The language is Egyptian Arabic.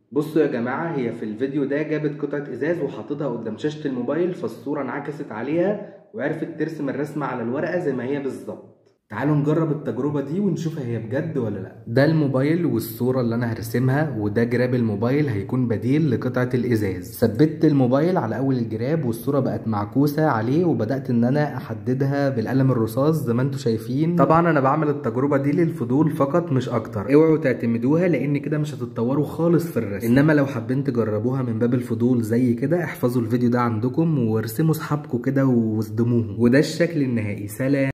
بصوا يا جماعة هي في الفيديو ده جابت قطعة ازاز وحطتها قدام شاشة الموبايل فالصورة انعكست عليها وعرفت ترسم الرسمة على الورقة زي ما هي بالظبط تعالوا نجرب التجربة دي ونشوف هي بجد ولا لا ده الموبايل والصورة اللي انا هرسمها وده جراب الموبايل هيكون بديل لقطعة الازاز ثبت الموبايل على اول الجراب والصورة بقت معكوسة عليه وبدأت ان انا احددها بالقلم الرصاص زي ما انتم شايفين طبعا انا بعمل التجربة دي للفضول فقط مش اكتر اوعوا تعتمدوها لان كده مش هتتطوروا خالص في الرسم انما لو حابين تجربوها من باب الفضول زي كده احفظوا الفيديو ده عندكم وارسموا اصحابكم كده واصدموهم وده الشكل النهائي سلام